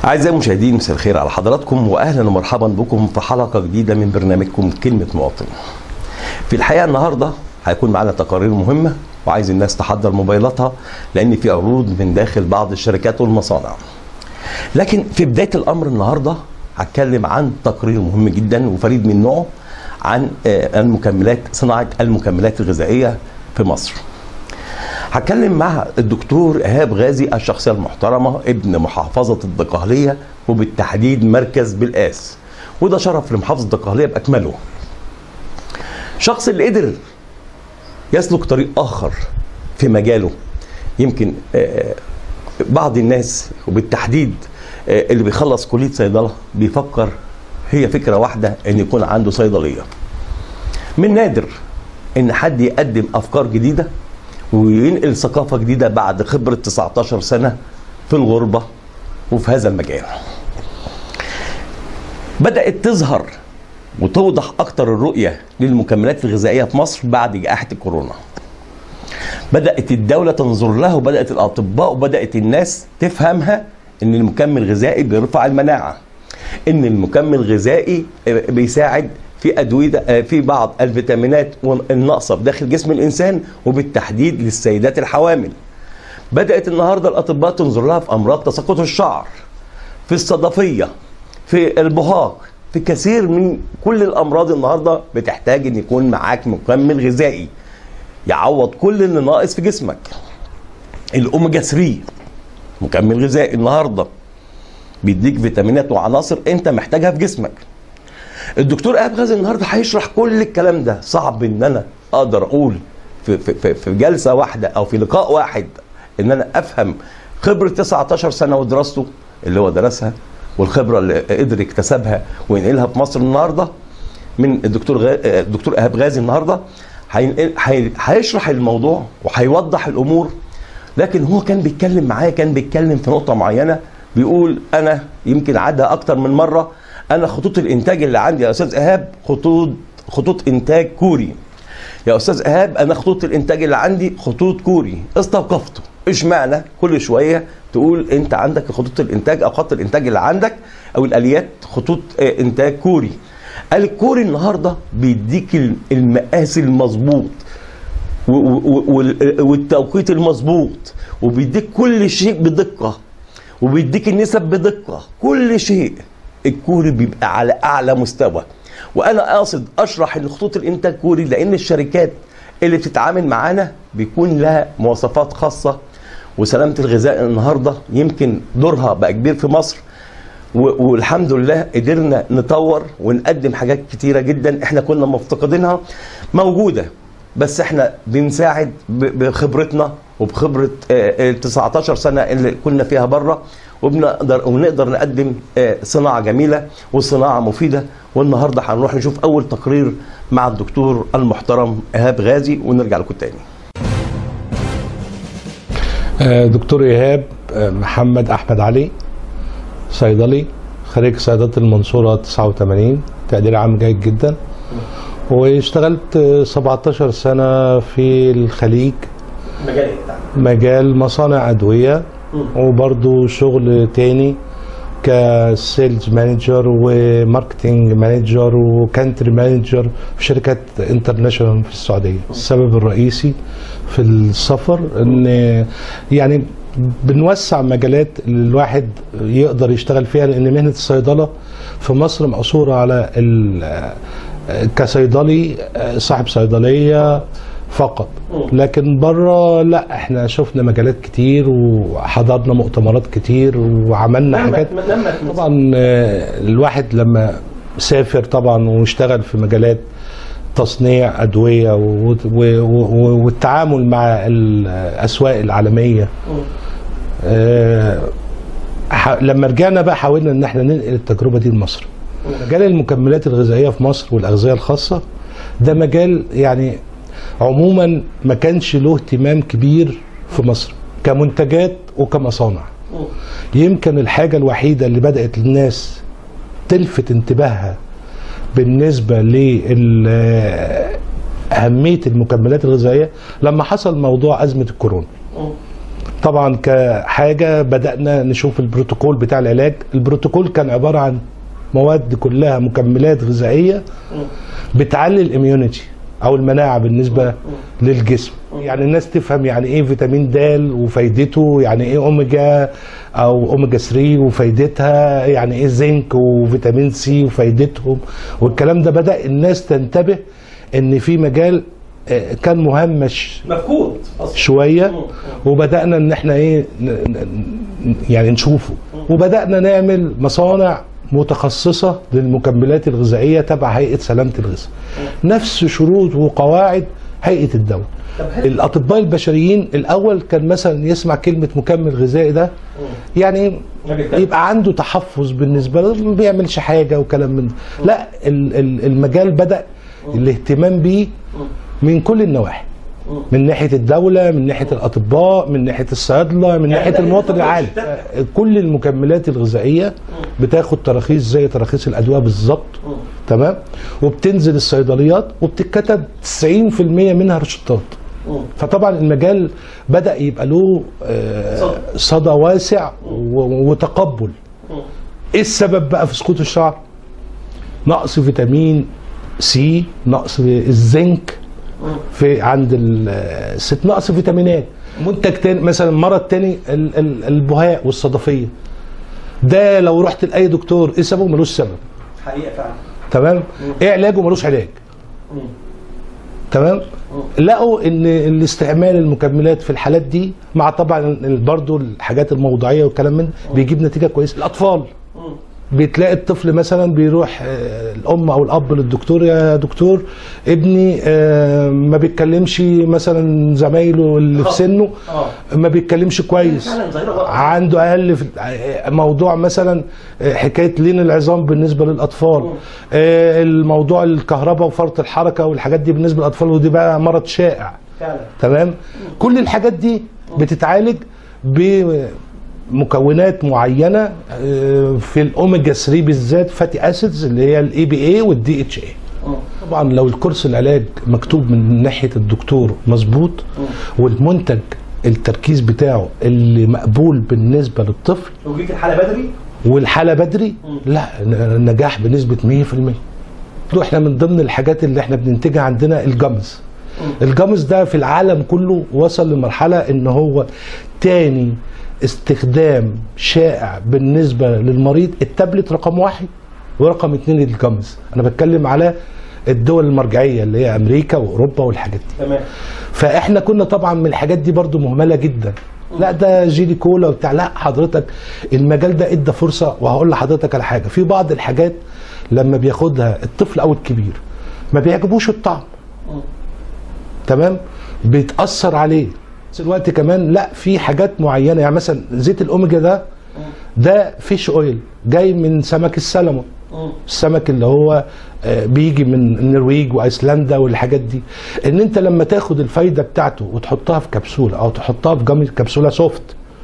أعزائي المشاهدين مساء الخير على حضراتكم وأهلا ومرحبا بكم في حلقة جديدة من برنامجكم كلمة مواطن. في الحقيقة النهاردة هيكون معنا تقارير مهمة وعايز الناس تحضر موبايلاتها لأن في عروض من داخل بعض الشركات والمصانع. لكن في بداية الأمر النهاردة هتكلم عن تقرير مهم جدا وفريد من نوعه عن آه، المكملات صناعة المكملات الغذائية في مصر. هتكلم مع الدكتور ايهاب غازي الشخصيه المحترمه ابن محافظه الدقهليه وبالتحديد مركز بالقاس وده شرف لمحافظه الدقهليه باكمله شخص اللي قدر يسلك طريق اخر في مجاله يمكن آه، بعض الناس وبالتحديد آه، اللي بيخلص كليه صيدله بيفكر هي فكره واحده ان يكون عنده صيدليه من نادر ان حد يقدم افكار جديده وينقل ثقافه جديده بعد خبره 19 سنه في الغربه وفي هذا المجال. بدات تظهر وتوضح اكتر الرؤيه للمكملات الغذائيه في مصر بعد جائحه الكورونا. بدات الدوله تنظر لها وبدات الاطباء وبدات الناس تفهمها ان المكمل الغذائي بيرفع المناعه. ان المكمل الغذائي بيساعد في ادويه في بعض الفيتامينات الناقصه بداخل جسم الانسان وبالتحديد للسيدات الحوامل. بدات النهارده الاطباء تنظر لها في امراض تساقط الشعر في الصدفيه في البهاق في كثير من كل الامراض النهارده بتحتاج ان يكون معاك مكمل غذائي يعوض كل اللي ناقص في جسمك. الاوميجا 3 مكمل غذائي النهارده بيديك فيتامينات وعناصر انت محتاجها في جسمك. الدكتور ايهاب غازي النهارده هيشرح كل الكلام ده صعب ان انا اقدر اقول في, في, في, في جلسه واحده او في لقاء واحد ان انا افهم خبره 19 سنه ودراسته اللي هو درسها والخبره اللي قدر يكتسبها وينقلها في مصر النهارده من الدكتور غا... الدكتور ايهاب غازي النهارده هينقل... هي... هيشرح الموضوع وهيوضح الامور لكن هو كان بيتكلم معايا كان بيتكلم في نقطه معينه بيقول انا يمكن عدها اكتر من مره انا خطوط الانتاج اللي عندي يا استاذ ايهاب خطوط خطوط انتاج كوري يا استاذ ايهاب انا خطوط الانتاج اللي عندي خطوط كوري استوقفته اشمعنى كل شويه تقول انت عندك خطوط الانتاج او خط الانتاج اللي عندك او الاليات خطوط آه، انتاج كوري قال الكوري النهارده بيديك المقاس المظبوط و- و- وال- والتوقيت المظبوط وبيديك كل شيء بدقه وبيديك النسب بدقه كل شيء الكوري بيبقى على اعلى مستوى وانا قاصد اشرح ان خطوط الانتاج كوري لان الشركات اللي بتتعامل معانا بيكون لها مواصفات خاصه وسلامه الغذاء النهارده يمكن دورها بقى كبير في مصر و- والحمد لله قدرنا نطور ونقدم حاجات كتيره جدا احنا كنا مفتقدينها موجوده بس احنا بنساعد ب- بخبرتنا وبخبره آه، ال 19 سنه اللي كنا فيها بره وبنقدر ونقدر نقدم آه، صناعه جميله وصناعه مفيده والنهارده هنروح نشوف اول تقرير مع الدكتور المحترم ايهاب غازي ونرجع لكم تاني آه، دكتور ايهاب آه، محمد احمد علي صيدلي خريج صيدله المنصوره 89 تقدير عام جيد جدا واشتغلت آه، 17 سنه في الخليج مجال مجال مصانع ادويه وبرضو شغل تاني كسيلز مانجر وماركتنج مانجر وكانتري مانجر في شركات انترناشونال في السعوديه السبب الرئيسي في السفر ان يعني بنوسع مجالات اللي الواحد يقدر يشتغل فيها لان مهنه الصيدله في مصر مقصوره على ال- كصيدلي صاحب صيدليه فقط لكن بره لا احنا شفنا مجالات كتير وحضرنا مؤتمرات كتير وعملنا حاجات طبعا آه، الواحد لما سافر طبعا واشتغل في مجالات تصنيع ادويه و- و- و- والتعامل مع الاسواق العالميه آه، ح- لما رجعنا بقى حاولنا ان احنا ننقل التجربه دي لمصر مجال المكملات الغذائيه في مصر والاغذيه الخاصه ده مجال يعني عموما ما كانش له اهتمام كبير في مصر كمنتجات وكمصانع يمكن الحاجه الوحيده اللي بدات الناس تلفت انتباهها بالنسبه لل اهميه المكملات الغذائيه لما حصل موضوع ازمه الكورونا طبعا كحاجه بدانا نشوف البروتوكول بتاع العلاج البروتوكول كان عباره عن مواد كلها مكملات غذائيه بتعلي الاميونيتي او المناعه بالنسبه للجسم يعني الناس تفهم يعني ايه فيتامين د وفايدته يعني ايه اوميجا او اوميجا 3 وفايدتها يعني ايه زنك وفيتامين سي وفايدتهم والكلام ده بدا الناس تنتبه ان في مجال آه، كان مهمش مفقود شويه وبدانا ان احنا ايه ن- ن- يعني نشوفه وبدانا نعمل مصانع متخصصه للمكملات الغذائيه تبع هيئه سلامه الغذاء نفس شروط وقواعد هيئه الدوله الاطباء البشريين الاول كان مثلا يسمع كلمه مكمل غذائي ده يعني يبقى عنده تحفظ بالنسبه له ما بيعملش حاجه وكلام من ده لا ال- ال- المجال بدا الاهتمام بيه من كل النواحي من ناحيه الدوله من ناحيه الاطباء من ناحيه الصيادله من ناحيه ده المواطن يعتبر العادي شتات. كل المكملات الغذائيه بتاخد تراخيص زي تراخيص الادويه بالظبط تمام وبتنزل الصيدليات وبتتكتب 90% منها روشتات فطبعا المجال بدا يبقى له آه، صدى واسع و- وتقبل ايه السبب بقى في سقوط الشعر نقص فيتامين سي نقص الزنك في عند ال- الست نقص فيتامينات منتج تاني مثلا مرض تاني ال- ال- البهاء والصدفيه ده لو رحت لاي دكتور ايه سببه ملوش سبب حقيقه فعلا تمام ايه علاجه ملوش علاج تمام لقوا ان الاستعمال المكملات في الحالات دي مع طبعا برضه الحاجات الموضعيه والكلام من ده بيجيب نتيجه كويسه الاطفال بتلاقي الطفل مثلا بيروح آه، الام او الاب للدكتور يا دكتور ابني آه، ما بيتكلمش مثلا زمايله اللي في سنه ما بيتكلمش كويس فعلا ظاهره غلط. عنده اقل في موضوع مثلا حكايه لين العظام بالنسبه للاطفال آه، الموضوع الكهرباء وفرط الحركه والحاجات دي بالنسبه للاطفال ودي بقى مرض شائع فعلا تمام كل الحاجات دي بتتعالج بمكونات معينه آه، في الاوميجا 3 بالذات فاتي اسيدز اللي هي الاي بي اي والدي اتش اي طبعا لو الكورس العلاج مكتوب من ناحيه الدكتور مظبوط والمنتج التركيز بتاعه اللي مقبول بالنسبه للطفل لو جيت الحاله بدري والحاله بدري لا ن- نجاح بنسبه 100% احنا من ضمن الحاجات اللي احنا بننتجها عندنا الجمز الجمز ده في العالم كله وصل لمرحله ان هو تاني استخدام شائع بالنسبه للمريض التابلت رقم واحد ورقم اتنين الجمز انا بتكلم على الدول المرجعيه اللي هي امريكا واوروبا والحاجات دي تمام فاحنا كنا طبعا من الحاجات دي برضو مهمله جدا لا ده جيلي كولا وبتاع لا حضرتك المجال ده ادى فرصه وهقول لحضرتك على حاجه في بعض الحاجات لما بياخدها الطفل او الكبير ما بيعجبوش الطعم تمام بيتاثر عليه بس الوقت كمان لا في حاجات معينه يعني مثلا زيت الاوميجا ده ده فيش اويل جاي من سمك السلمون السمك اللي هو آه، بيجي من النرويج وايسلندا والحاجات دي ان انت لما تاخد الفايده بتاعته وتحطها في كبسوله او تحطها في جامز كبسوله سوفت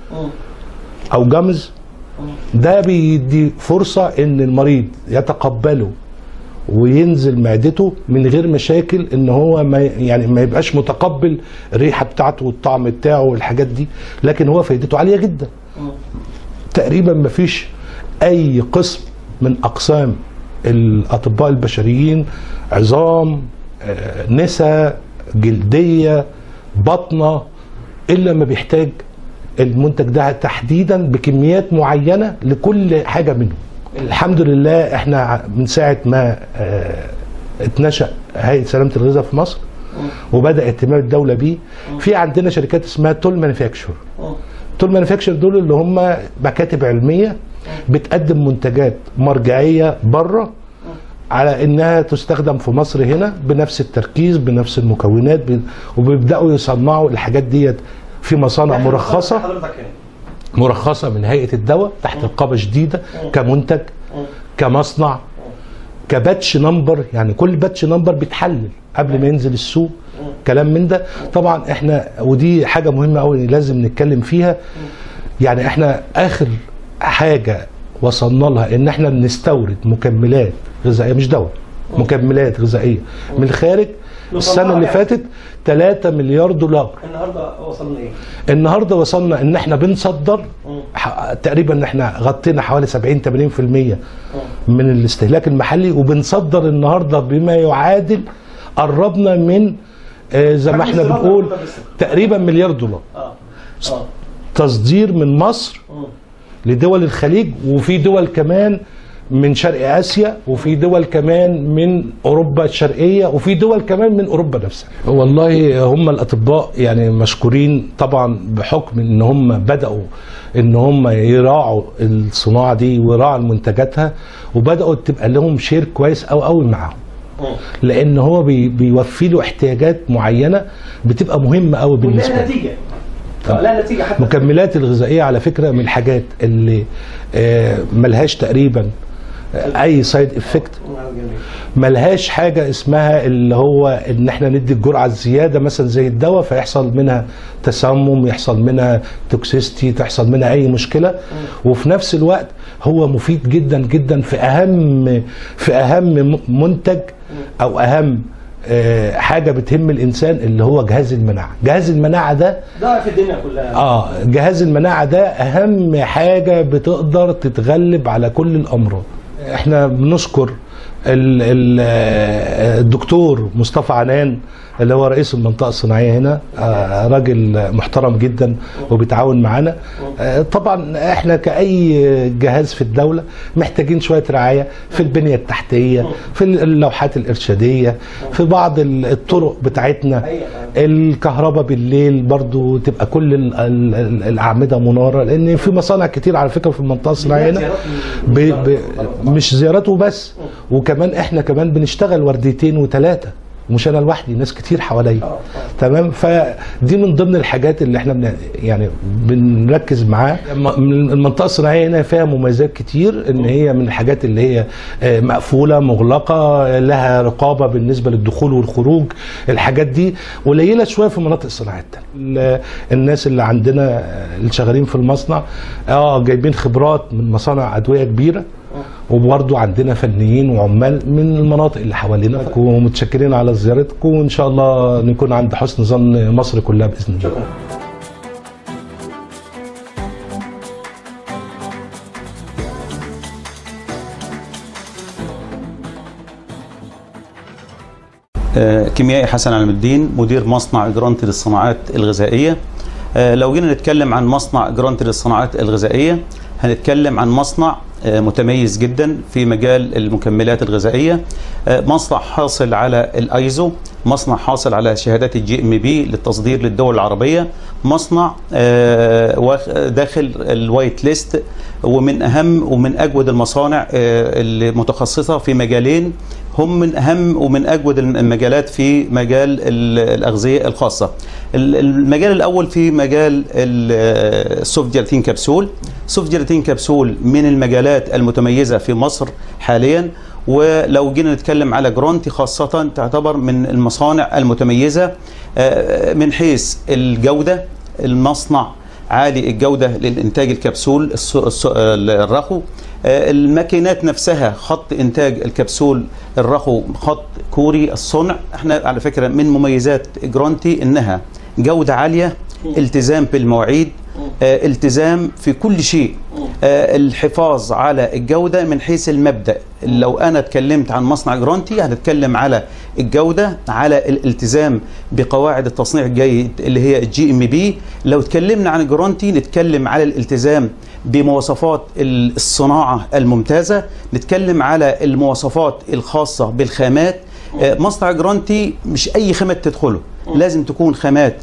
او جامز ده بيدي فرصه ان المريض يتقبله وينزل معدته من غير مشاكل ان هو ما يعني ما يبقاش متقبل الريحه بتاعته والطعم بتاعه والحاجات دي لكن هو فايدته عاليه جدا تقريبا ما فيش اي قسم من اقسام الاطباء البشريين عظام آه، نسا جلديه بطنه الا ما بيحتاج المنتج ده تحديدا بكميات معينه لكل حاجه منه الحمد لله احنا من ساعه ما آه، اتنشا هيئه سلامه الغذاء في مصر وبدا اهتمام الدوله بيه في عندنا شركات اسمها تول مانيفاكتشر تول مانيفاكتشر دول اللي هم مكاتب علميه بتقدم منتجات مرجعيه بره على انها تستخدم في مصر هنا بنفس التركيز بنفس المكونات ب- وبيبداوا يصنعوا الحاجات ديت في مصانع مرخصه حضرتك هنا مرخصه من هيئه الدواء تحت رقابه شديده كمنتج كمصنع كباتش نمبر يعني كل باتش نمبر بيتحلل قبل ما ينزل السوق كلام من ده طبعا احنا ودي حاجه مهمه قوي لازم نتكلم فيها يعني احنا اخر حاجه وصلنا لها ان احنا بنستورد مكملات غذائيه مش دواء مكملات غذائيه من الخارج السنه اللي فاتت 3 مليار دولار النهارده وصلنا ايه؟ النهارده وصلنا ان احنا بنصدر ح- تقريبا احنا غطينا حوالي 70 80% من الاستهلاك المحلي وبنصدر النهارده بما يعادل قربنا من آه، زي ما احنا بنقول تقريبا مليار دولار اه اه تصدير من مصر لدول الخليج وفي دول كمان من شرق اسيا وفي دول كمان من اوروبا الشرقيه وفي دول كمان من اوروبا نفسها. والله هم الاطباء يعني مشكورين طبعا بحكم ان هم بداوا ان هم يراعوا الصناعه دي ويراعوا منتجاتها وبداوا تبقى لهم شير كويس قوي قوي معاهم. لان هو بي بيوفي له احتياجات معينه بتبقى مهمه قوي بالنسبه له. نتيجه لا نتيجه حتى المكملات الغذائيه على فكره من الحاجات اللي آه، ملهاش تقريبا آه، اي سايد افكت ملهاش حاجه اسمها اللي هو ان احنا ندي الجرعه الزياده مثلا زي الدواء فيحصل منها تسمم يحصل منها توكسيستي تحصل منها اي مشكله وفي نفس الوقت هو مفيد جدا جدا في اهم في اهم منتج او اهم آه، حاجه بتهم الانسان اللي هو جهاز المناعه جهاز المناعه ده ده في الدنيا كلها اه جهاز المناعه ده اهم حاجه بتقدر تتغلب على كل الامراض احنا بنشكر ال- ال- آه، الدكتور مصطفى عنان اللي هو رئيس المنطقه الصناعيه هنا آه، راجل محترم جدا وبيتعاون معانا آه، طبعا احنا كاي جهاز في الدوله محتاجين شويه رعايه في البنيه التحتيه في اللوحات الارشاديه في بعض ال- الطرق بتاعتنا الكهرباء بالليل برضو تبقى كل ال- ال- ال- الاعمده مناره لان في مصانع كتير على فكره في المنطقه الصناعيه هنا ب... ب... مش زيارات وبس وكمان احنا كمان بنشتغل ورديتين وثلاثه مش انا لوحدي ناس كتير حواليا تمام فدي من ضمن الحاجات اللي احنا بن... يعني بنركز معاها الم- المنطقه الصناعيه هنا فيها مميزات كتير ان هي من الحاجات اللي هي آه، مقفوله مغلقه لها رقابه بالنسبه للدخول والخروج الحاجات دي قليله شويه في المناطق الصناعيه التانية ال- الناس اللي عندنا آه، اللي شغالين في المصنع اه جايبين خبرات من مصانع ادويه كبيره وبرضه عندنا فنيين وعمال من المناطق اللي حوالينا ومتشكرين على زيارتكم وان شاء الله نكون عند حسن ظن مصر كلها باذن الله آه، كيميائي حسن علم الدين مدير مصنع جرانتي للصناعات الغذائيه آه، لو جينا نتكلم عن مصنع جرانتي للصناعات الغذائيه هنتكلم عن مصنع آه، متميز جدا في مجال المكملات الغذائيه آه، مصنع حاصل على الايزو مصنع حاصل على شهادات الجي ام بي للتصدير للدول العربيه مصنع آه، واخ- داخل الوايت ليست ومن اهم ومن اجود المصانع آه، المتخصصه في مجالين هم من اهم ومن اجود المجالات في مجال ال- الاغذيه الخاصه. ال- المجال الاول في مجال ال- السوفت جيلاتين كبسول. سوفت جيلاتين كبسول من المجالات المتميزه في مصر حاليا ولو جينا نتكلم على جرونتي خاصه تعتبر من المصانع المتميزه آه، من حيث الجوده المصنع عالي الجودة للإنتاج الكبسول الس- الس- الرخو آه، الماكينات نفسها خط إنتاج الكبسول الرخو خط كوري الصنع احنا على فكرة من مميزات جرانتي إنها جودة عالية التزام بالمواعيد آه، التزام في كل شيء آه، الحفاظ على الجودة من حيث المبدأ لو أنا اتكلمت عن مصنع جرانتي هنتكلم على الجودة على الالتزام بقواعد التصنيع الجيد اللي هي الجي ام بي لو اتكلمنا عن جرانتي نتكلم على الالتزام بمواصفات الصناعة الممتازة نتكلم على المواصفات الخاصة بالخامات آه، مصنع جرانتي مش أي خامات تدخله لازم تكون خامات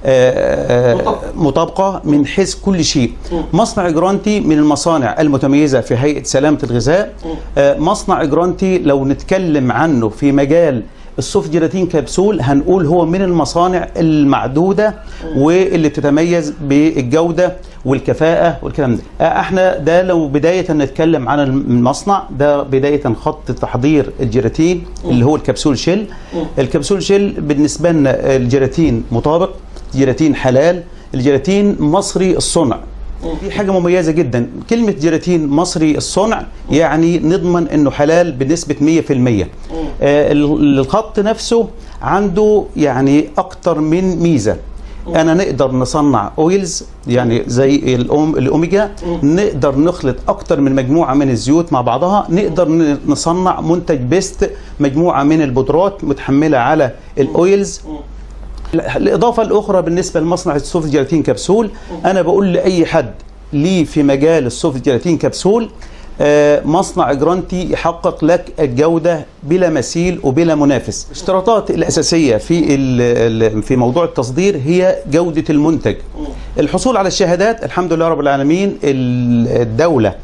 آه، آه، مطابقة من حيث كل شيء مصنع جرانتي من المصانع المتميزة في هيئة سلامة الغذاء آه، مصنع جرانتي لو نتكلم عنه في مجال السوفت جيلاتين كبسول هنقول هو من المصانع المعدودة واللي بتتميز بالجودة والكفاءة والكلام ده آه، احنا ده لو بداية نتكلم عن المصنع ده بداية خط تحضير الجيلاتين اللي هو الكبسول شيل الكبسول شيل بالنسبة لنا الجيلاتين مطابق جيلاتين حلال الجيلاتين مصري الصنع دي حاجة مميزة جدا كلمة جيلاتين مصري الصنع يعني نضمن انه حلال بنسبة 100% آه ال- الخط نفسه عنده يعني اكتر من ميزه انا نقدر نصنع اويلز يعني زي الأوم الاوميجا نقدر نخلط اكتر من مجموعه من الزيوت مع بعضها نقدر ن- نصنع منتج بيست مجموعه من البودرات متحمله على الاويلز الاضافه الاخرى بالنسبه لمصنع السوفت جيلاتين كبسول انا بقول لاي حد ليه في مجال السوفت جيلاتين كبسول آه، مصنع جرانتي يحقق لك الجوده بلا مثيل وبلا منافس الاشتراطات الاساسيه في ال- ال- في موضوع التصدير هي جوده المنتج الحصول على الشهادات الحمد لله رب العالمين ال- الدوله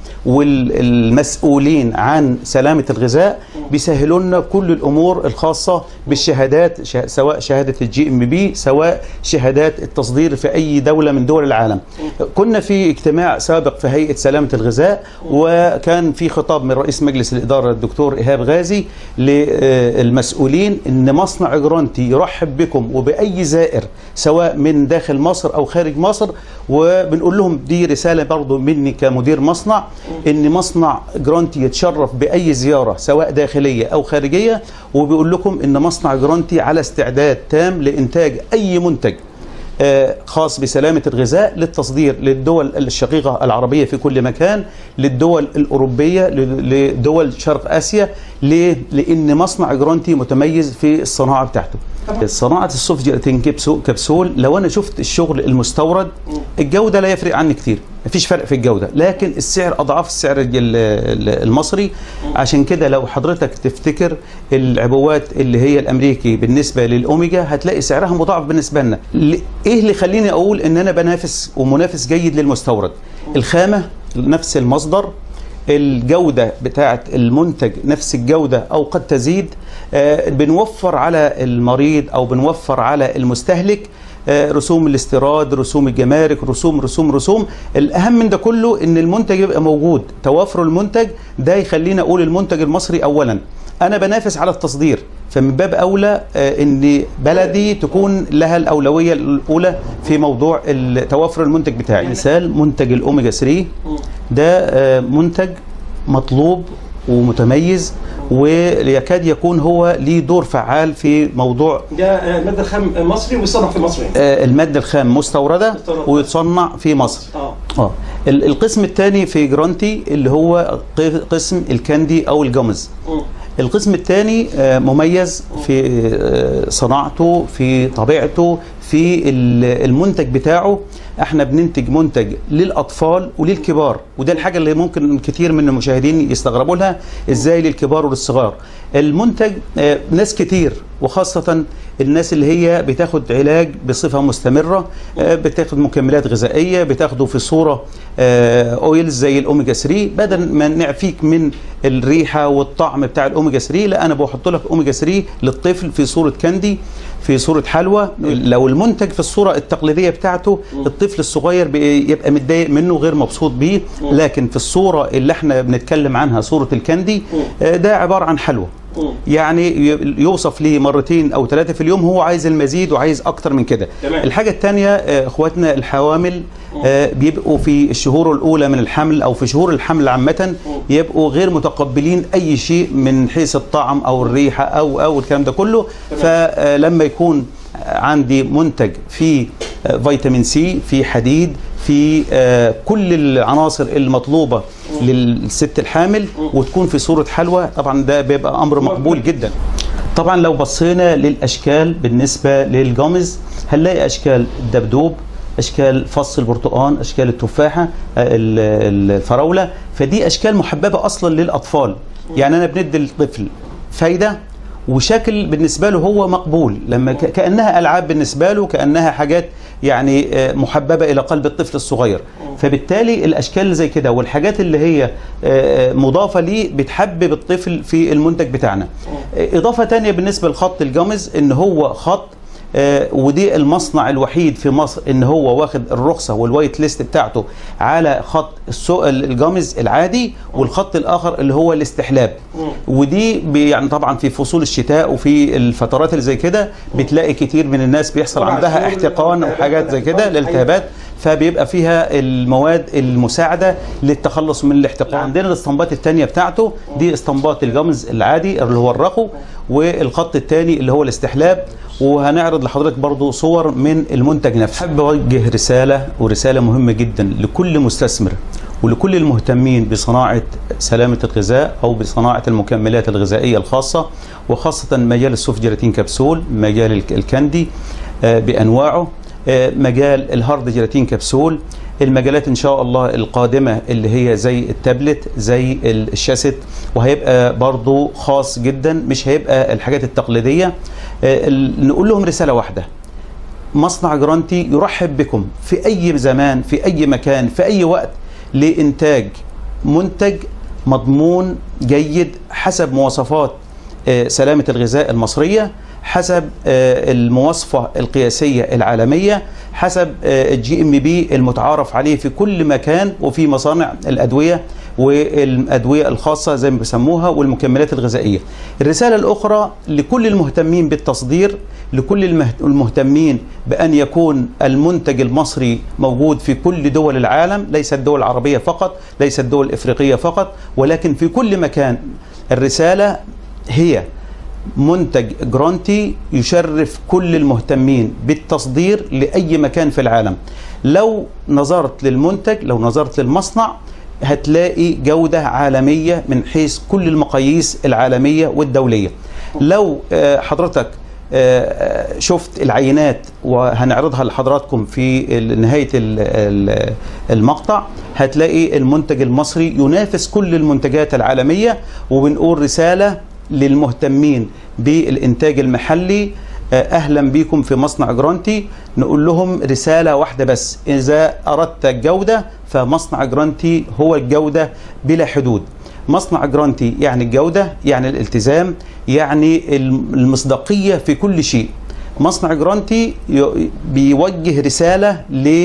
والمسؤولين عن سلامه الغذاء بيسهلوا لنا كل الامور الخاصه بالشهادات شه- سواء شهاده الجي ام بي سواء شهادات التصدير في اي دوله من دول العالم كنا في اجتماع سابق في هيئه سلامه الغذاء وكان في خطاب من رئيس مجلس الاداره الدكتور ايهاب غازي للمسؤولين ان مصنع جرانتي يرحب بكم وباي زائر سواء من داخل مصر او خارج مصر وبنقول لهم دي رساله برضو مني كمدير مصنع ان مصنع جرانتي يتشرف باي زياره سواء داخليه او خارجيه وبيقول لكم ان مصنع جرانتي على استعداد تام لانتاج اي منتج آه، خاص بسلامة الغذاء للتصدير للدول الشقيقة العربية في كل مكان للدول الأوروبية ل- لدول شرق آسيا ليه؟ لأن مصنع جرانتي متميز في الصناعة بتاعته صناعة السوفت جيلاتين كبسو- كبسول لو أنا شفت الشغل المستورد الجودة لا يفرق عني كتير مفيش فرق في الجودة لكن السعر أضعاف السعر ال- ال- المصري عشان كده لو حضرتك تفتكر العبوات اللي هي الأمريكي بالنسبة للأوميجا هتلاقي سعرها مضاعف بالنسبة لنا ل- إيه اللي يخليني أقول إن أنا بنافس ومنافس جيد للمستورد الخامة نفس المصدر الجودة بتاعة المنتج نفس الجودة أو قد تزيد آه، بنوفر على المريض أو بنوفر على المستهلك آه، رسوم الاستيراد رسوم الجمارك رسوم رسوم رسوم الأهم من ده كله إن المنتج يبقى موجود توافر المنتج ده يخلينا أقول المنتج المصري أولا أنا بنافس على التصدير فمن باب أولى آه، إن بلدي تكون لها الأولوية الأولى في موضوع ال- توافر المنتج بتاعي مثال منتج الأوميجا 3 ده آه، منتج مطلوب ومتميز ويكاد يكون هو ليه دور فعال في موضوع ده ماده خام مصري ويصنع في مصر آه، المادة الخام مستوردة مستوردة. ويتصنع في مصر اه اه ال- القسم الثاني في جرانتي اللي هو ق- قسم الكاندي او الجمز القسم الثاني مميز في آه، صناعته في طبيعته في ال- المنتج بتاعه احنا بننتج منتج للاطفال وللكبار وده الحاجه اللي ممكن كتير من المشاهدين يستغربوا لها ازاي للكبار وللصغار المنتج آه، ناس كتير وخاصه الناس اللي هي بتاخد علاج بصفه مستمره آه، بتاخد مكملات غذائيه بتاخده في صوره آه، اويلز زي الاوميجا 3 بدل ما نعفيك من الريحه والطعم بتاع الاوميجا 3 لا انا بحط لك اوميجا 3 للطفل في صوره كاندي في صوره حلوى لو المنتج في الصوره التقليديه بتاعته الطفل الصغير بيبقى متضايق منه غير مبسوط بيه لكن في الصوره اللي احنا بنتكلم عنها صوره الكاندي آه، ده عباره عن حلوى يعني ي- يوصف ليه مرتين او ثلاثه في اليوم هو عايز المزيد وعايز اكتر من كده تمام. الحاجه الثانيه اخواتنا الحوامل آه، بيبقوا في الشهور الاولى من الحمل او في شهور الحمل عامه يبقوا غير متقبلين اي شيء من حيث الطعم او الريحه او او الكلام ده كله فلما يكون عندي منتج فيه آه، فيتامين سي في حديد في آه، كل العناصر المطلوبه للست الحامل وتكون في صوره حلوى طبعا ده بيبقى امر مقبول جدا طبعا لو بصينا للاشكال بالنسبه للجامز هنلاقي اشكال الدبدوب اشكال فص البرتقال اشكال التفاحه آه، ال- الفراوله فدي اشكال محببه اصلا للاطفال يعني انا بندي للطفل فايده وشكل بالنسبه له هو مقبول لما ك- كانها العاب بالنسبه له كانها حاجات يعني آه، محببه الى قلب الطفل الصغير فبالتالي الاشكال اللي زي كده والحاجات اللي هي آه، مضافه ليه بتحبب الطفل في المنتج بتاعنا آه، اضافه تانية بالنسبه لخط الجمز ان هو خط آه، ودي المصنع الوحيد في مصر ان هو واخد الرخصه والوايت ليست بتاعته على خط السوق الجامز العادي والخط الاخر اللي هو الاستحلاب ودي بي- يعني طبعا في فصول الشتاء وفي الفترات اللي زي كده بتلاقي كتير من الناس بيحصل طبعاً عندها شهور احتقان الالتهابات وحاجات زي كده والأطفال. الالتهابات فبيبقى فيها المواد المساعده للتخلص من الاحتقان عندنا الاسطمبات الثانيه بتاعته دي اسطمبات الجمز العادي اللي هو الرقو والخط الثاني اللي هو الاستحلاب وهنعرض لحضرتك برضو صور من المنتج نفسه حابب اوجه رساله ورساله مهمه جدا لكل مستثمر ولكل المهتمين بصناعه سلامه الغذاء او بصناعه المكملات الغذائيه الخاصه وخاصه مجال السوف جيلاتين كبسول مجال الك- الكاندي آه، بانواعه آه، مجال الهارد جيلاتين كبسول المجالات ان شاء الله القادمه اللي هي زي التابلت زي الشاست وهيبقى برضو خاص جدا مش هيبقى الحاجات التقليديه آه، ال- نقول لهم رساله واحده مصنع جرانتي يرحب بكم في اي زمان في اي مكان في اي وقت لانتاج منتج مضمون جيد حسب مواصفات آه، سلامه الغذاء المصريه حسب آه، المواصفه القياسيه العالميه حسب الجي ام بي المتعارف عليه في كل مكان وفي مصانع الادويه والادويه الخاصه زي ما بيسموها والمكملات الغذائيه. الرساله الاخرى لكل المهتمين بالتصدير لكل المه- المهتمين بان يكون المنتج المصري موجود في كل دول العالم ليس الدول العربيه فقط، ليس الدول الافريقيه فقط، ولكن في كل مكان. الرساله هي منتج جرانتي يشرف كل المهتمين بالتصدير لأي مكان في العالم لو نظرت للمنتج لو نظرت للمصنع هتلاقي جودة عالمية من حيث كل المقاييس العالمية والدولية لو آه، حضرتك آه، شفت العينات وهنعرضها لحضراتكم في ال- نهاية ال- ال- المقطع هتلاقي المنتج المصري ينافس كل المنتجات العالمية وبنقول رسالة للمهتمين بالإنتاج المحلي آه، أهلا بكم في مصنع جرانتي نقول لهم رسالة واحدة بس إذا أردت الجودة فمصنع جرانتي هو الجودة بلا حدود مصنع جرانتي يعني الجودة يعني الالتزام يعني المصداقية في كل شيء مصنع جرانتي ي- بيوجه رسالة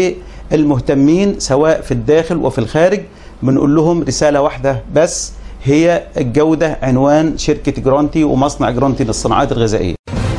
للمهتمين سواء في الداخل وفي الخارج بنقول لهم رسالة واحدة بس هي الجودة عنوان شركة جرانتي ومصنع جرانتي للصناعات الغذائية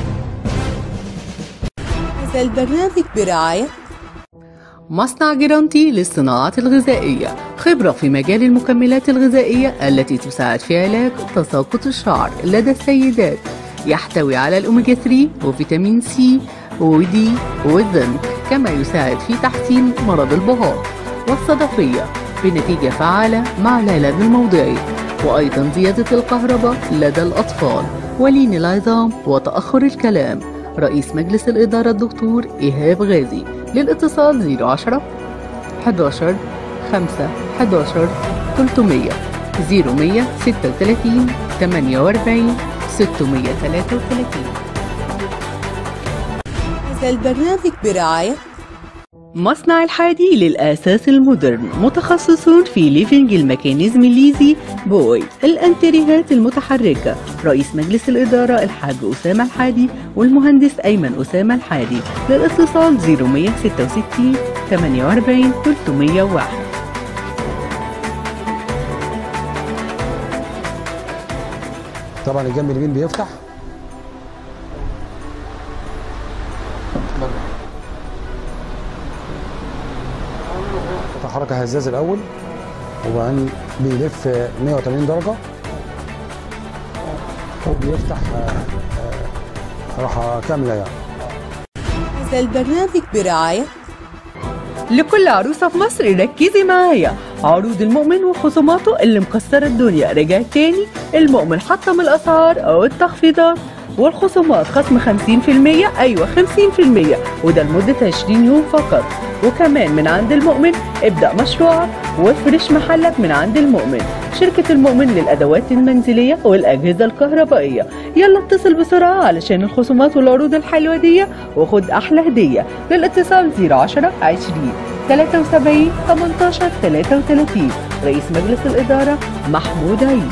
هذا البرنامج برعاية مصنع جرانتي للصناعات الغذائية خبرة في مجال المكملات الغذائية التي تساعد في علاج تساقط الشعر لدى السيدات يحتوي على الأوميجا 3 وفيتامين سي ودي والزنك كما يساعد في تحسين مرض البهار والصدفية بنتيجة فعالة مع العلاج الموضعي وأيضا زيادة الكهرباء لدى الأطفال ولين العظام وتأخر الكلام رئيس مجلس الإدارة الدكتور إيهاب غازي للاتصال 010 11 5 11 300 0136 48 633 هذا البرنامج برعاية مصنع الحادي للأساس المودرن متخصصون في ليفينج الميكانيزم الليزي بوي الأنتريهات المتحركة رئيس مجلس الإدارة الحاج أسامة الحادي والمهندس أيمن أسامة الحادي للاتصال 0166 48 301 طبعا الجنب اليمين بيفتح حركة هزاز الأول وبعدين بيلف 180 درجة وبيفتح آه، آه، راحة كاملة يعني هذا البرنامج برعاية لكل عروسة في مصر ركزي معايا عروض المؤمن وخصوماته اللي مكسرة الدنيا رجعت تاني المؤمن حطم الأسعار أو التخفيضات والخصومات خصم 50% أيوة 50% وده لمدة 20 يوم فقط وكمان من عند المؤمن ابدأ مشروعك وافرش محلك من عند المؤمن شركة المؤمن للأدوات المنزلية والأجهزة الكهربائية يلا اتصل بسرعة علشان الخصومات والعروض الحلوة دي وخد أحلى هدية للاتصال 010 20 73 18 33 رئيس مجلس الإدارة محمود عيد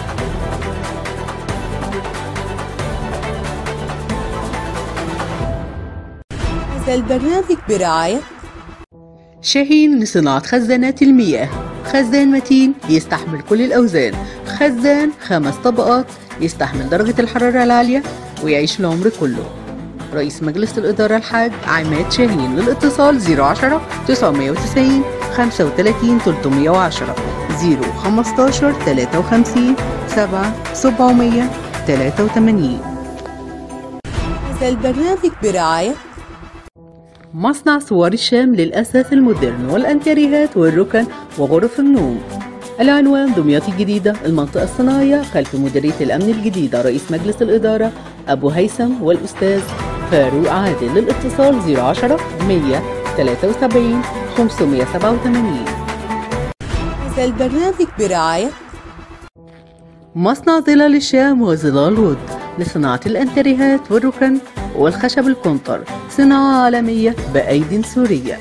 هذا البرنامج برعاية شاهين لصناعة خزانات المياه خزان متين يستحمل كل الأوزان خزان خمس طبقات يستحمل درجة الحرارة العالية ويعيش العمر كله رئيس مجلس الإدارة الحاج عماد شاهين للاتصال 010 990 35 310 015 53 7 783 هذا البرنامج برعاية مصنع صور الشام للأثاث المودرن والأنتريهات والركن وغرف النوم العنوان دمياط الجديدة المنطقة الصناعية خلف مديرية الأمن الجديدة رئيس مجلس الإدارة أبو هيثم والأستاذ فاروق عادل للاتصال 010 173 587 هذا البرنامج برعاية مصنع ظلال الشام وظلال وود لصناعة الأنتريهات والركن والخشب الكونتر صناعة عالمية بأيد سورية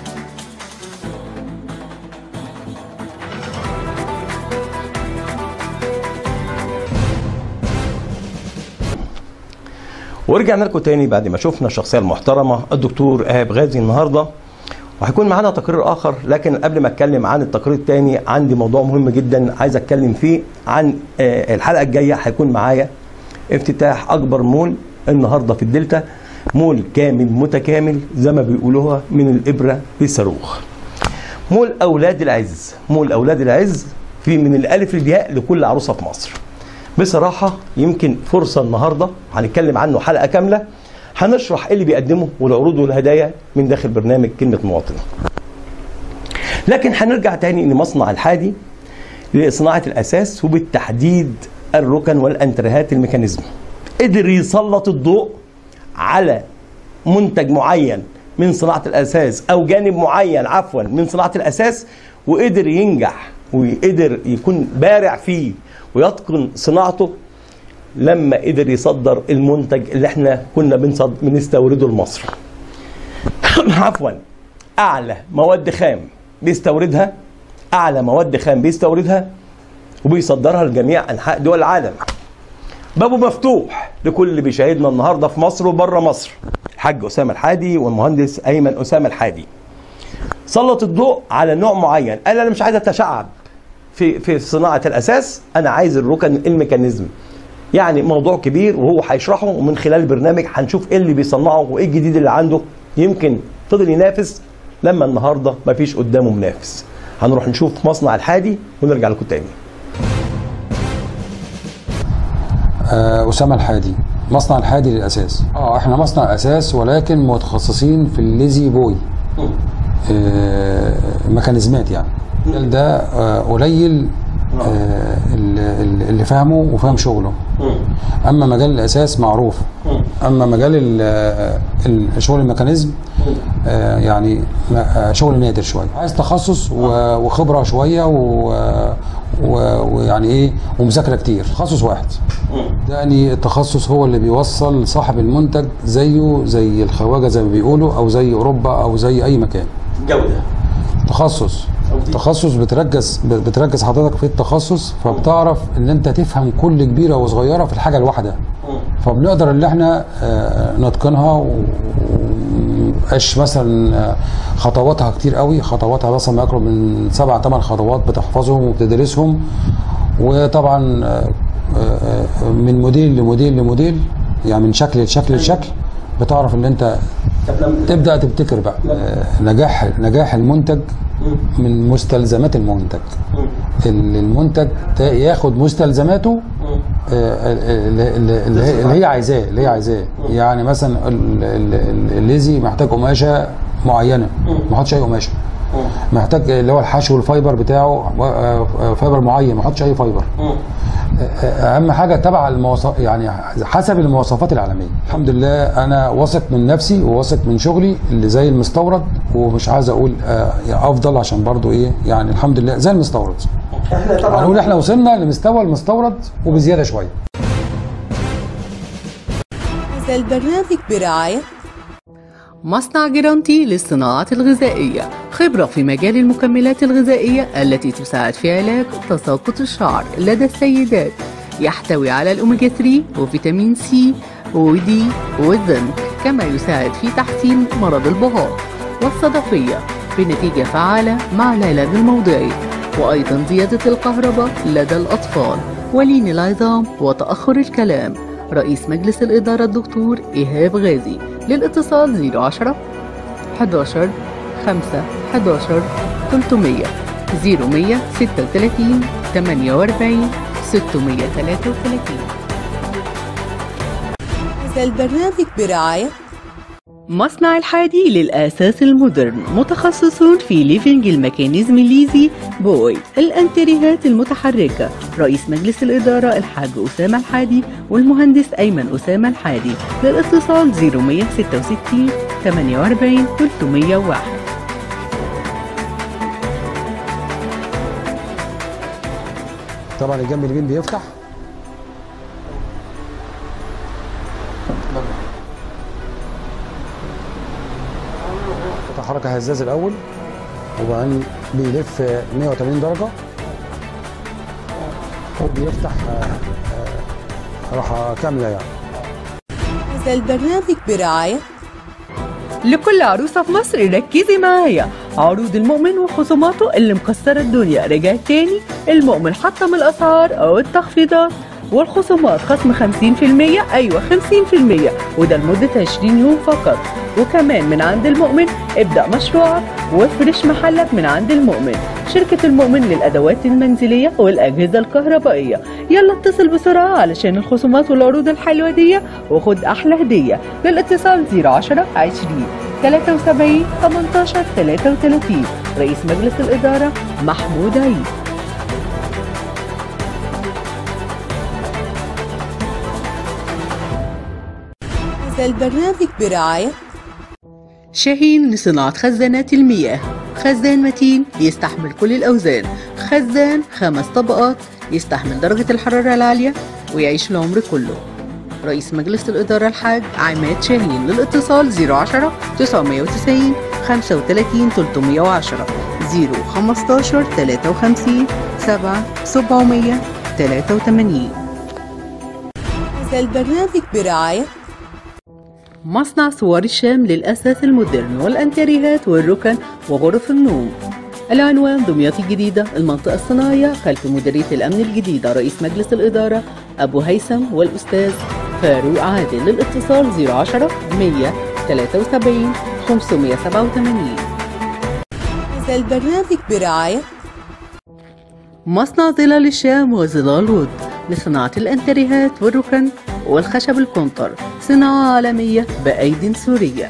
ورجعنا لكم تاني بعد ما شفنا الشخصيه المحترمه الدكتور ايهاب غازي النهارده وهيكون معانا تقرير اخر لكن قبل ما اتكلم عن التقرير الثاني عندي موضوع مهم جدا عايز اتكلم فيه عن آه، الحلقه الجايه هيكون معايا افتتاح اكبر مول النهارده في الدلتا مول كامل متكامل زي ما بيقولوها من الابره للصاروخ مول اولاد العز مول اولاد العز في من الالف للياء لكل عروسه في مصر بصراحه يمكن فرصه النهارده هنتكلم عنه حلقه كامله هنشرح ايه اللي بيقدمه والعروض والهدايا من داخل برنامج كلمه مواطن لكن هنرجع تاني ان مصنع الحادي لصناعه الاساس وبالتحديد الركن والانتريهات الميكانيزم قدر يسلط الضوء على منتج معين من صناعه الاساس او جانب معين عفوا من صناعه الاساس وقدر ينجح وقدر يكون بارع فيه ويتقن صناعته لما قدر يصدر المنتج اللي احنا كنا بنصد بنستورده لمصر عفوا اعلى مواد خام بيستوردها اعلى مواد خام بيستوردها وبيصدرها لجميع انحاء دول العالم بابه مفتوح لكل اللي بيشاهدنا النهارده في مصر وبره مصر الحاج اسامه الحادي والمهندس ايمن اسامه الحادي سلط الضوء على نوع معين قال انا مش عايز اتشعب في في صناعه الاساس انا عايز الركن الميكانيزم يعني موضوع كبير وهو هيشرحه ومن خلال البرنامج هنشوف ايه اللي بيصنعه وايه الجديد اللي عنده يمكن فضل ينافس لما النهارده مفيش قدامه منافس هنروح نشوف مصنع الحادي ونرجع لكم تاني آه، أسامة الحادي مصنع الحادي للأساس اه احنا مصنع أساس ولكن متخصصين في الليزي بوي آه، ميكانيزمات يعني ده آه، قليل آه، اللي اللي فاهمه وفاهم شغله اما مجال الاساس معروف اما مجال ال- ال- شغل الميكانيزم آه، يعني آه، شغل نادر شويه عايز تخصص و- وخبره شويه و- و- ويعني ايه ومذاكره كتير تخصص واحد ده يعني التخصص هو اللي بيوصل صاحب المنتج زيه زي الخواجه زي ما بيقولوا او زي اوروبا او زي اي مكان جوده تخصص تخصص بتركز بتركز حضرتك في التخصص فبتعرف ان انت تفهم كل كبيره وصغيره في الحاجه الواحده فبنقدر ان احنا آه، نتقنها ومبقاش مثلا آه، خطواتها كتير قوي خطواتها مثلا ما يقرب من سبع ثمان خطوات بتحفظهم وبتدرسهم وطبعا آه، آه، من موديل لموديل لموديل يعني من شكل لشكل لشكل بتعرف ان انت تبدا تبتكر بقى آه، نجاح نجاح المنتج من مستلزمات المنتج ال- المنتج تا- ياخد مستلزماته آه، اللي اللي- اللي هي- اللي هي عايزاه اللي هي عايزاه يعني مثلا ال- ال- ال- الليزي محتاج قماشه معينه ما احطش اي قماشه محتاج اللي هو الحشو الفايبر بتاعه آه، آه، فايبر معين ما احطش اي فايبر اهم حاجه تبع المواصف يعني حسب المواصفات العالميه الحمد لله انا واثق من نفسي وواثق من شغلي اللي زي المستورد ومش عايز اقول آه، افضل عشان برضو ايه يعني الحمد لله زي المستورد احنا هنقول احنا وصلنا لمستوى المستورد وبزياده شويه هذا البرنامج برعاية مصنع جرانتي للصناعة الغذائية خبرة في مجال المكملات الغذائية التي تساعد في علاج تساقط الشعر لدى السيدات يحتوي على الأوميجا 3 وفيتامين سي ودي والزنك كما يساعد في تحسين مرض البهار والصدفية بنتيجة فعالة مع العلاج الموضعي وأيضا زيادة الكهرباء لدى الأطفال ولين العظام وتأخر الكلام رئيس مجلس الإدارة الدكتور إيهاب غازي للاتصال 010 11 5 11 300 0136 48 633 هذا البرنامج برعاية مصنع الحادي للأساس المودرن متخصصون في ليفينج الميكانيزم الليزي بوي الأنتريهات المتحركة رئيس مجلس الإدارة الحاج أسامة الحادي والمهندس أيمن أسامة الحادي للاتصال 0166 48 301 طبعا الجنب اليمين بيفتح تحرك هزاز الاول وبعدين بيلف 180 درجه وبيفتح آه، آه، راحه كامله يعني هذا البرنامج برعاية لكل عروسة في مصر ركزي معايا عروض المؤمن وخصوماته اللي مكسرة الدنيا رجعت تاني المؤمن حطم الأسعار أو التخفيضات والخصومات خصم 50% أيوة 50% وده لمدة 20 يوم فقط وكمان من عند المؤمن ابدأ مشروعك وافرش محلك من عند المؤمن شركة المؤمن للأدوات المنزلية والأجهزة الكهربائية يلا اتصل بسرعة علشان الخصومات والعروض الحلوة دي وخد أحلى هدية للاتصال 010 20 73 18 33 رئيس مجلس الإدارة محمود عيد هذا البرنامج برعاية شاهين لصناعة خزانات المياه خزان متين يستحمل كل الأوزان خزان خمس طبقات يستحمل درجة الحرارة العالية ويعيش العمر كله رئيس مجلس الإدارة الحاج عماد شاهين للاتصال 010 990 35 310 015 53 7 783 هذا البرنامج برعاية مصنع صور الشام للأساس المودرن والأنتريهات والركن وغرف النوم العنوان دمياط الجديدة المنطقة الصناعية خلف مديرية الأمن الجديدة رئيس مجلس الإدارة أبو هيثم والأستاذ فاروق عادل للاتصال 010 173 587 هذا البرنامج برعاية مصنع ظلال الشام وظلال وود لصناعة الأنتريهات والركن والخشب الكونتر صناعة عالمية بأيد سورية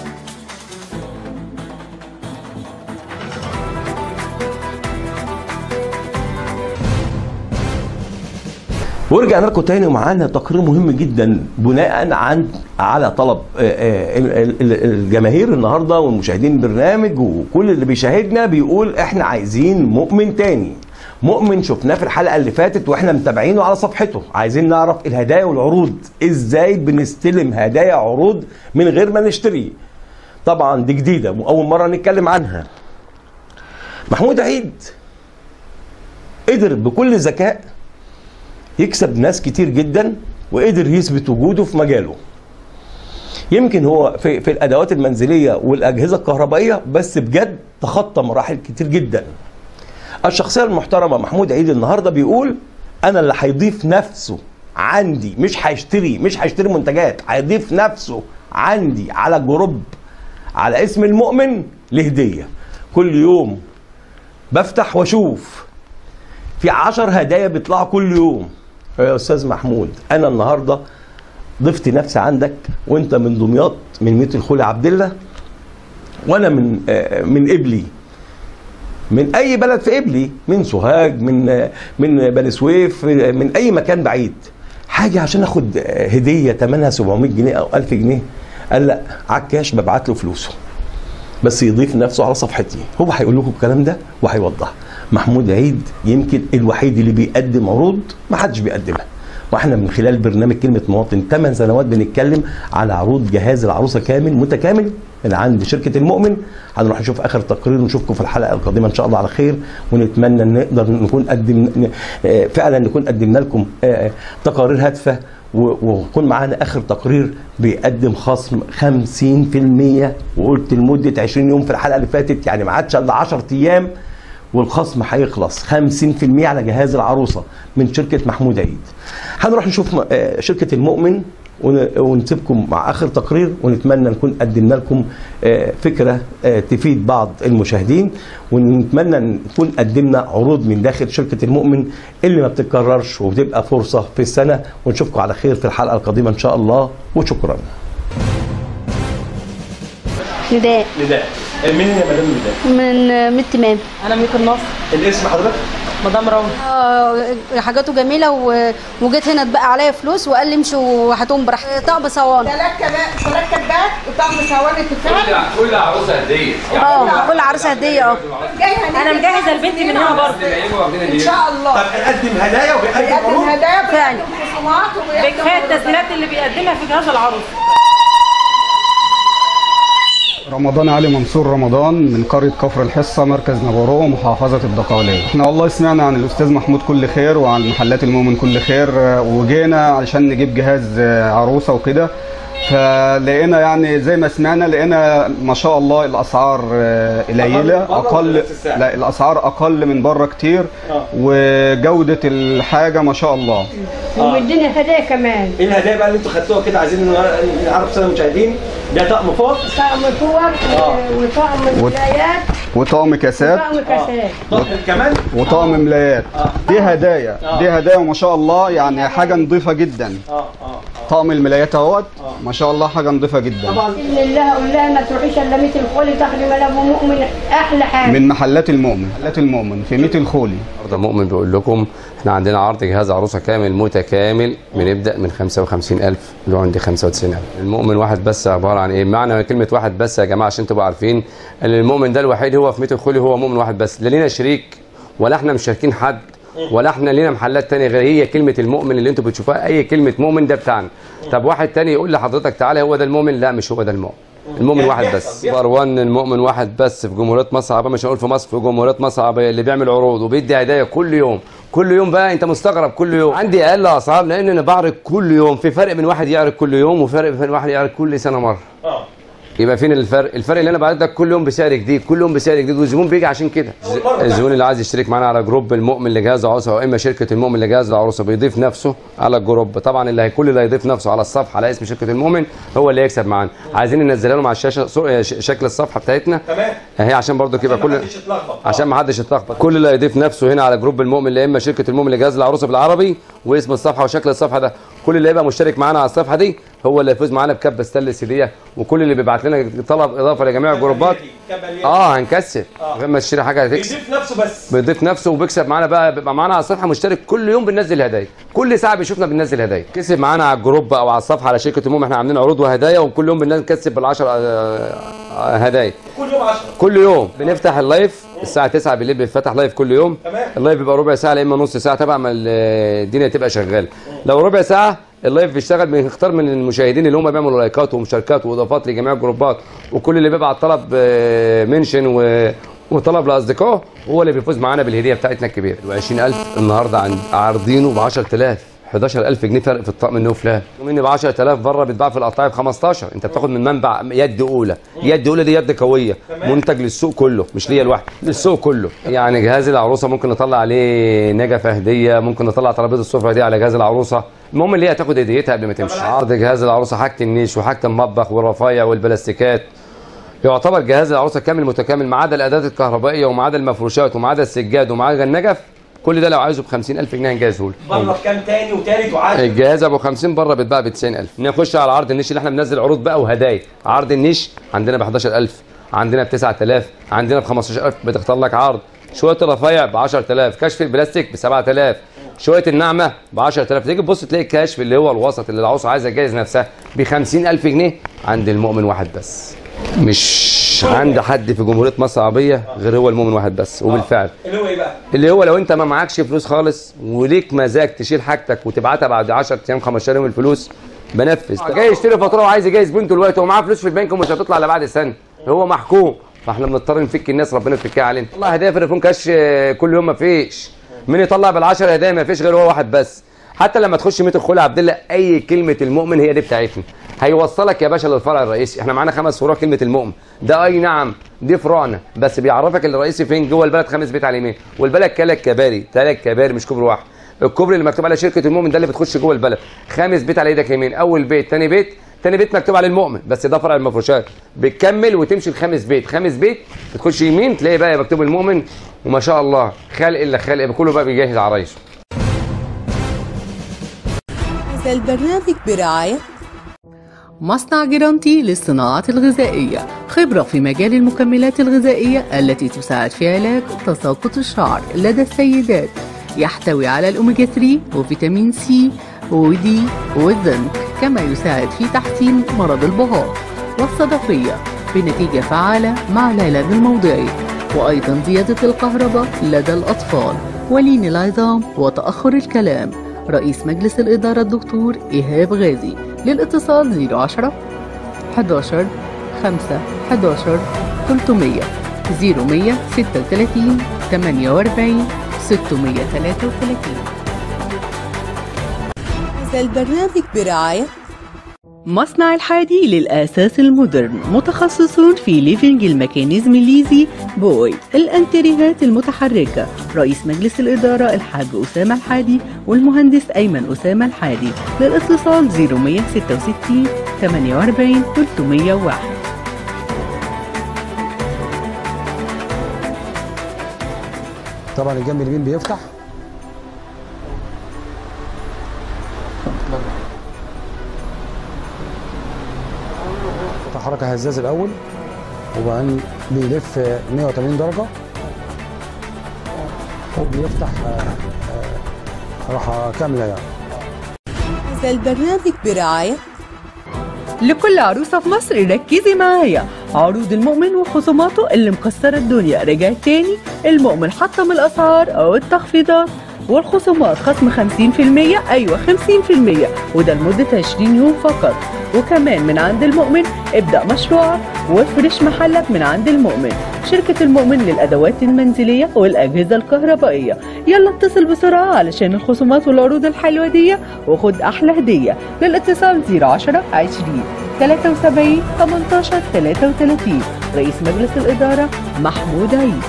ورجعنا لكم تاني ومعانا تقرير مهم جدا بناء عن على طلب آه، آه، ال- ال- الجماهير النهارده والمشاهدين البرنامج وكل اللي بيشاهدنا بيقول احنا عايزين مؤمن تاني مؤمن شفناه في الحلقه اللي فاتت واحنا متابعينه على صفحته عايزين نعرف الهدايا والعروض ازاي بنستلم هدايا عروض من غير ما نشتري طبعا دي جديده واول مره نتكلم عنها محمود عيد قدر بكل ذكاء يكسب ناس كتير جدا وقدر يثبت وجوده في مجاله يمكن هو في, في الادوات المنزليه والاجهزه الكهربائيه بس بجد تخطى مراحل كتير جدا الشخصيه المحترمه محمود عيد النهارده بيقول انا اللي هيضيف نفسه عندي مش هيشتري مش هيشتري منتجات هيضيف نفسه عندي على جروب على اسم المؤمن لهديه كل يوم بفتح واشوف في عشر هدايا بيطلعوا كل يوم يا استاذ محمود انا النهارده ضفت نفسي عندك وانت من دمياط من ميت الخولي عبد الله وانا من آه، من قبلي من اي بلد في قبلي من سوهاج من آه، من بني سويف آه، من اي مكان بعيد حاجه عشان اخد آه، هديه ثمنها 700 جنيه او 1000 جنيه قال لا على الكاش ببعت له فلوسه بس يضيف نفسه على صفحتي هو هيقول لكم الكلام ده وهيوضح محمود عيد يمكن الوحيد اللي بيقدم عروض ما حدش بيقدمها واحنا من خلال برنامج كلمه مواطن 8 سنوات بنتكلم على عروض جهاز العروسه كامل متكامل من عند شركه المؤمن هنروح نشوف اخر تقرير ونشوفكم في الحلقه القادمه ان شاء الله على خير ونتمنى ان نقدر نكون قدم آه، فعلا نكون قدمنا لكم آه، تقارير هادفه و- ويكون معانا اخر تقرير بيقدم خصم 50% وقلت لمده 20 يوم في الحلقه اللي فاتت يعني ما عادش الا 10 ايام والخصم هيخلص 50% على جهاز العروسه من شركه محمود عيد هنروح نشوف م- آه، شركه المؤمن ون- ونسيبكم مع اخر تقرير ونتمنى نكون قدمنا لكم آه، فكره آه، تفيد بعض المشاهدين ونتمنى نكون قدمنا عروض من داخل شركه المؤمن اللي ما بتتكررش وبتبقى فرصه في السنه ونشوفكم على خير في الحلقه القادمه ان شاء الله وشكرا. نداء نداء مين يا مدام نداء؟ من من تمام انا ميت النصر الاسم حضرتك؟ مدام روضه آه، حاجاته جميله و- وجيت هنا اتبقى عليا فلوس وقال لي امشي وهاتهم براحتك طقم صواني ثلاث كبات ثلاث كبات وطقم صواني تفاح كل عروسه هديه اه كل عروسه هديه اه انا مجهزه لبنتي من هنا برضه ان شاء الله طب نقدم هدايا وبيقدم بيقدم عروض؟ هدايا فعلا. وبيقدم خصومات وبيقدم كفايه التسهيلات اللي بيقدمها في جهاز العروسه رمضان علي منصور رمضان من قرية كفر الحصة مركز نبورو محافظة الدقهلية احنا والله سمعنا عن الأستاذ محمود كل خير وعن محلات المؤمن كل خير آه، وجينا علشان نجيب جهاز آه، عروسة وكده فلقينا يعني زي ما سمعنا لقينا ما شاء الله الأسعار آه، قليلة أقل لا الأسعار أقل من بره كتير وجودة الحاجة ما شاء الله ومدينا هدايا كمان ايه الهدايا بقى اللي انتوا خدتوها كده عايزين نعرف سنه المشاهدين ده طقم فوط طقم فوق وطقم ملايات وطقم كاسات وطقم كاسات طقم كمان وطقم ملايات دي هدايا دي هدايا وما شاء الله يعني حاجه نظيفه جدا طقم الملايات اهوت ما شاء الله حاجه نظيفه جدا لله قول لها ما تروحيش الا ميت الخولي تاخدي ملابه مؤمن احلى حاجه من محلات المؤمن محلات المؤمن في ميت الخولي النهارده مؤمن بيقول لكم احنا عندنا عرض جهاز عروسه كامل متكامل بنبدا من 55000 اللي هو عندي 95000 المؤمن واحد بس عباره عن ايه معنى كلمه واحد بس يا جماعه عشان تبقوا عارفين ان المؤمن ده الوحيد هو في ميت الخولي هو مؤمن واحد بس لا لينا شريك ولا احنا مشاركين حد ولا احنا لينا محلات تانية غير هي كلمة المؤمن اللي انتوا بتشوفوها اي كلمة مؤمن ده بتاعنا طب واحد تاني يقول لحضرتك تعالى هو ده المؤمن لا مش هو ده المؤمن المؤمن واحد بس نمبر 1 المؤمن واحد بس في جمهوريه مصر العربيه مش هنقول في مصر في جمهوريه مصر العربيه اللي بيعمل عروض وبيدي هدايا كل يوم كل يوم بقى انت مستغرب كل يوم عندي اقل اسعار لان انا بعرض كل يوم في فرق من واحد يعرض كل يوم وفرق بين واحد يعرض كل سنه مره يبقى فين الفرق؟ الفرق اللي انا بعرض لك كل يوم بسعر جديد، كل يوم بسعر جديد والزبون بيجي عشان كده. الزبون اللي عايز يشترك معانا على جروب المؤمن لجهاز العروسه او اما شركه المؤمن لجهاز العروسه بيضيف نفسه على الجروب، طبعا اللي هي كل اللي هيضيف نفسه على الصفحه على اسم شركه المؤمن هو اللي يكسب معانا. عايزين ننزلها لهم على الشاشه صور- ش- شكل الصفحه بتاعتنا تمام اهي عشان برضو يبقى كل عشان ما حدش يتلخبط كل اللي هيضيف نفسه هنا على جروب المؤمن لا اما شركه المؤمن لجهاز العروسه بالعربي واسم الصفحه وشكل الصفحه ده كل اللي هيبقى مشترك معانا على الصفحه دي هو اللي هيفوز معانا بكبه ستانلس هديه وكل اللي بيبعت لنا طلب اضافه لجميع الجروبات اه هنكسب غير ما تشتري حاجه هتكسب بيضيف نفسه بس بيضيف نفسه وبيكسب معانا بقى بيبقى معانا على الصفحه مشترك كل يوم بننزل هدايا كل ساعه بيشوفنا بننزل هدايا كسب معانا على الجروب او على الصفحه على شركه المؤمن احنا عاملين عروض وهدايا وكل يوم بنكسب بال10 هدايا كل يوم 10 كل يوم بنفتح اللايف الساعه 9 بالليل بيتفتح لايف كل يوم تمام. اللايف بيبقى ربع ساعه لا اما نص ساعه تبع ما ال- الدنيا تبقى شغاله لو ربع ساعه اللايف بيشتغل بنختار من المشاهدين اللي هم بيعملوا لايكات ومشاركات واضافات لجميع الجروبات وكل اللي بيبعت طلب آه، منشن و وطلب لاصدقائه هو اللي بيفوز معانا بالهديه بتاعتنا الكبيره و20000 النهارده عند عارضينه ب 10000 11000 جنيه فرق في الطقم النو فلان مني ب 10000 بره بيتباع في القطاعي ب 15 انت بتاخد من منبع يد اولى يد اولى دي يد قويه منتج للسوق كله مش ليا لوحدي للسوق كله يعني جهاز العروسه ممكن نطلع عليه نجفه هديه ممكن نطلع ترابيزه السفره دي على جهاز العروسه المهم اللي هي تاخد هديتها قبل ما تمشي عرض جهاز العروسه حاجه النيش وحاجه المطبخ والرفايع والبلاستيكات يعتبر جهاز العروسه كامل متكامل ما عدا الادوات الكهربائيه وما عدا المفروشات وما عدا السجاد وما عدا النجف كل ده لو عايزه ب 50000 جنيه هنجهزه لك بره بكام تاني وتالت وعاشر الجهاز ابو 50 بره بيتباع ب 90000 نخش على عرض النيش اللي احنا بننزل عروض بقى وهدايا عرض النيش عندنا ب 11000 عندنا ب 9000 عندنا ب 15000 بتختار لك عرض شويه الرفايع ب 10000 كشف البلاستيك ب 7000 شويه النعمه ب 10000 تيجي تبص تلاقي الكشف اللي هو الوسط اللي العروسه عايزه تجهز نفسها ب 50000 جنيه عند المؤمن واحد بس مش عند حد في جمهوريه مصر العربيه غير هو المؤمن واحد بس وبالفعل اللي هو ايه بقى؟ اللي هو لو انت ما معكش فلوس خالص وليك مزاج تشيل حاجتك وتبعتها بعد 10 ايام 15 يوم الفلوس بنفذ جاي يشتري فاتوره وعايز يجهز بنته دلوقتي ومعاه فلوس في البنك ومش هتطلع الا بعد سنه هو محكوم فاحنا بنضطر نفك الناس ربنا يفكها علينا والله هدايا في التليفون كاش آه، كل يوم ما فيش مين يطلع بال10 هدايا ما فيش غير هو واحد بس حتى لما تخش ميت الخولي عبد الله اي كلمه المؤمن هي دي بتاعتنا هيوصلك يا باشا للفرع الرئيسي احنا معانا خمس فروع كلمه المؤمن ده اي نعم دي فروعنا بس بيعرفك الرئيسي فين جوه البلد خمس بيت على اليمين والبلد ثلاث كباري ثلاث كباري مش كوبري واحد الكوبري اللي مكتوب عليه شركه المؤمن ده اللي بتخش جوه البلد خامس بيت على ايدك يمين اول بيت ثاني بيت تاني بيت مكتوب عليه المؤمن بس ده فرع المفروشات بتكمل وتمشي الخامس بيت خامس بيت بتخش يمين تلاقي بقى مكتوب المؤمن وما شاء الله خالق الا خالق كله بقى بيجهز عرايشه هذا البرنامج برعاية مصنع جرانتي للصناعات الغذائية خبرة في مجال المكملات الغذائية التي تساعد في علاج تساقط الشعر لدى السيدات يحتوي على الأوميجا 3 وفيتامين سي ودي والزنك كما يساعد في تحسين مرض البهار والصدفية بنتيجة فعالة مع العلاج الموضعي وأيضا زيادة الكهرباء لدى الأطفال ولين العظام وتأخر الكلام رئيس مجلس الإدارة الدكتور إيهاب غازي للاتصال 010 11 5 11 300 0136 48 633 هذا البرنامج برعاية مصنع الحادي للأساس المودرن متخصصون في ليفينج الميكانيزم الليزي بوي الأنتريهات المتحركة رئيس مجلس الإدارة الحاج أسامة الحادي والمهندس أيمن أسامة الحادي للاتصال 0166 48 301 طبعا الجنب اليمين بيفتح حركة هزاز الأول وبعدين بيلف 180 درجة وبيفتح آه، آه، راحة كاملة يعني هذا البرنامج برعاية لكل عروسة في مصر ركزي معايا عروض المؤمن وخصوماته اللي مكسرة الدنيا رجعت تاني المؤمن حطم الأسعار أو التخفيضات والخصومات خصم 50% أيوة 50% وده لمدة 20 يوم فقط وكمان من عند المؤمن ابدأ مشروعك وافرش محلك من عند المؤمن شركة المؤمن للأدوات المنزلية والأجهزة الكهربائية يلا اتصل بسرعة علشان الخصومات والعروض الحلوة دي وخد أحلى هدية للاتصال 010 20 73 18 33 رئيس مجلس الإدارة محمود عيد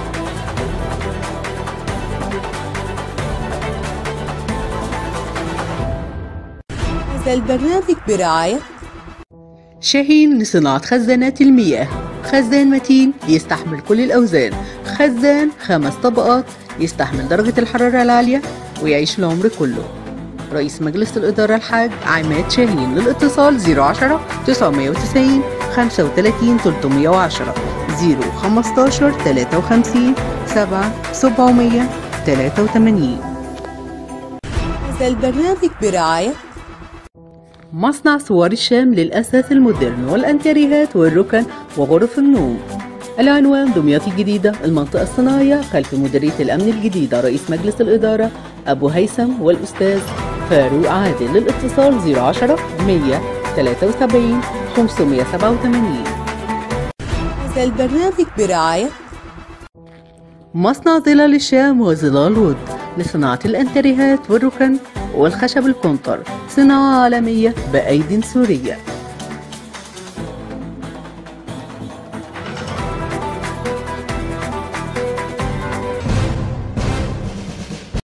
هذا البرنامج برعاية شاهين لصناعة خزانات المياه خزان متين يستحمل كل الأوزان خزان خمس طبقات يستحمل درجة الحرارة العالية ويعيش العمر كله رئيس مجلس الإدارة الحاج عماد شاهين للاتصال 010 990 35 310 015 53 7 783 هذا البرنامج برعاية مصنع صور الشام للأساس المودرن والأنتريهات والركن وغرف النوم العنوان دمياط الجديدة المنطقة الصناعية خلف مديرية الأمن الجديدة رئيس مجلس الإدارة أبو هيثم والأستاذ فاروق عادل للاتصال 010 173 587 هذا البرنامج برعاية مصنع ظلال الشام وظلال وود لصناعة الأنتريهات والركن والخشب الكونتر صناعة عالمية بأيد سورية